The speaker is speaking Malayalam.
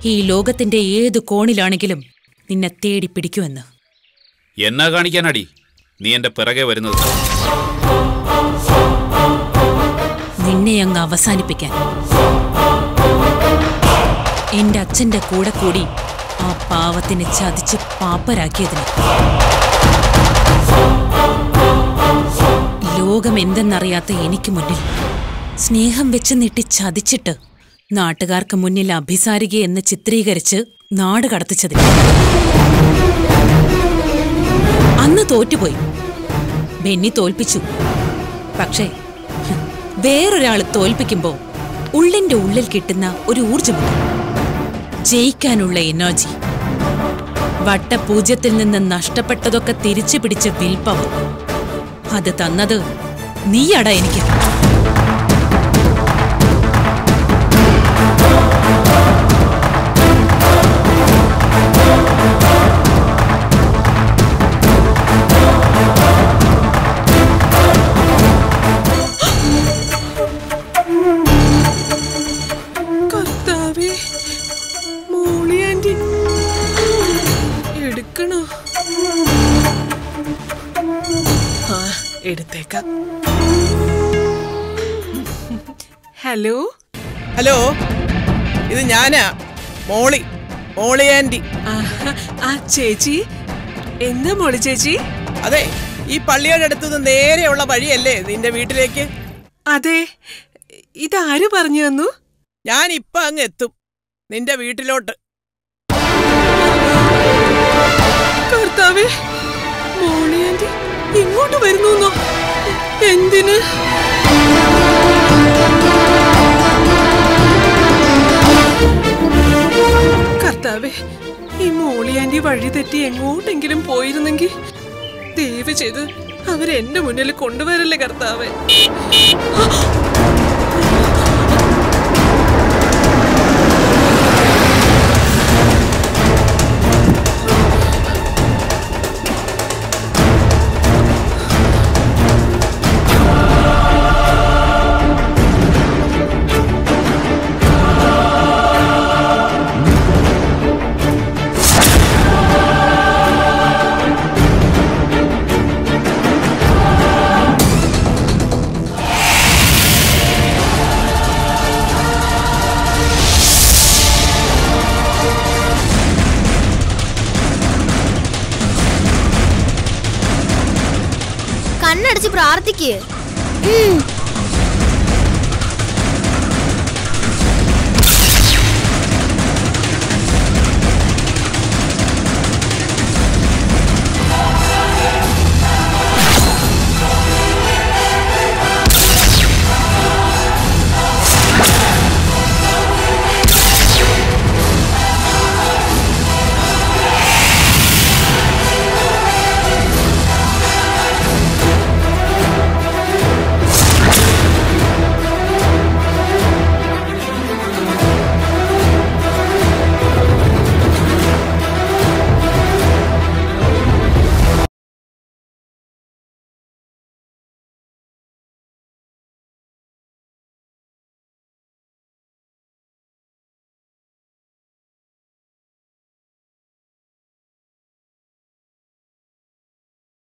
ഈ ലോകത്തിന്റെ ഏതു കോണിലാണെങ്കിലും നിന്നെ തേടി പിടിക്കുമെന്ന് എന്നാ കാണിക്കാനടി നീ എന്റെ പിറകെ വരുന്നത് നിന്നെ അങ്ങ് അവസാനിപ്പിക്കാൻ എന്റെ അച്ഛന്റെ കൂടെ കൂടി ആ പാവത്തിനെ ചതിച്ച് പാപ്പരാക്കിയതിന് ലോകം എന്തെന്നറിയാത്ത എനിക്ക് മുന്നിൽ സ്നേഹം വെച്ച് നീട്ടി ചതിച്ചിട്ട് നാട്ടുകാർക്ക് മുന്നിൽ അഭിസാരിക എന്ന് ചിത്രീകരിച്ച് നാട് കടത്തിച്ചതിന് അന്ന് തോറ്റുപോയി ബെന്നി തോൽപ്പിച്ചു പക്ഷേ ഹ്, വേറൊരാള് തോൽപ്പിക്കുമ്പോ ഉള്ളിന്റെ ഉള്ളിൽ കിട്ടുന്ന ഒരു ഊർജമുണ്ട് ജയിക്കാനുള്ള എനർജി വട്ടപൂജ്യത്തിൽ നിന്ന് നഷ്ടപ്പെട്ടതൊക്കെ തിരിച്ചു പിടിച്ച വിൽപ്പവർ അത് തന്നത് നീയാടാ എനിക്ക് കർത്താവേ മോളി ആന്റി എടുക്കണോ ആ എടുത്തേക്കാം ഹലോ ഹലോ ഇത് ഞാനാ മോളി മോളി ആൻറ്റി ആഹാ, ആ ചേച്ചി എന്താ മോളി ചേച്ചി അതെ ഈ പള്ളിയുടെ അടുത്തുനിന്ന് നേരെയുള്ള വഴിയല്ലേ നിന്റെ വീട്ടിലേക്ക് അതെ ഇതാര് പറഞ്ഞു തന്നു ഞാൻ ഇപ്പൊ അങ്ങ് എത്തും നിന്റെ വീട്ടിലോട്ട് കർത്താവേ മോളി ആന്റി ഇങ്ങോട്ട് വരുന്നു എന്തിന് കർത്താവേ ഈ മോളി ആന്റി വഴി തെറ്റി എങ്ങോട്ടെങ്കിലും പോയിരുന്നെങ്കിൽ ദയവ് ചെയ്ത് അവരെന്റെ മുന്നിൽ കൊണ്ടുവരല്ലേ കർത്താവേ കണ്ണടച്ച് പ്രാർത്ഥിക്ക് ഉം.